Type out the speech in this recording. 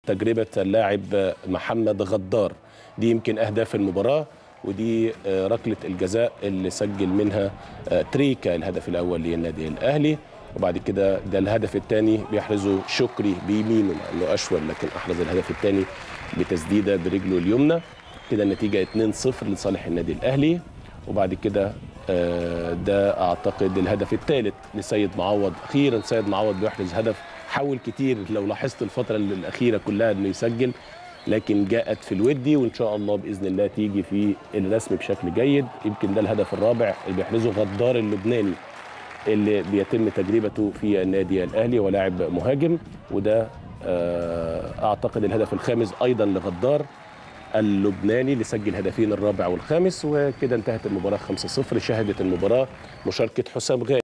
تجربة اللاعب محمد غدار دي يمكن أهداف المباراة ودي آه، ركلة الجزاء اللي سجل منها آه، تريكا الهدف الأول للنادي الأهلي وبعد كده ده الهدف الثاني بيحرزه شكري بيمينه مع انه اشول لكن احرز الهدف الثاني بتسديده برجله اليمنى كده النتيجه 2-0 لصالح النادي الاهلي وبعد كده آه، ده اعتقد الهدف الثالث لسيد معوض اخيرا سيد معوض بيحرز هدف حاول كتير لو لاحظت الفتره الاخيره كلها انه يسجل لكن جاءت في الودي وان شاء الله باذن الله تيجي في الرسم بشكل جيد يمكن ده الهدف الرابع اللي بيحرزه غدار اللبناني اللي بيتم تجربته في النادي الاهلي ولاعب مهاجم وده آه، اعتقد الهدف الخامس ايضا لغدار اللبناني اللي سجل هدفين الرابع والخامس وكده انتهت المباراه 5-0 شهدت المباراه مشاركه حسام غالي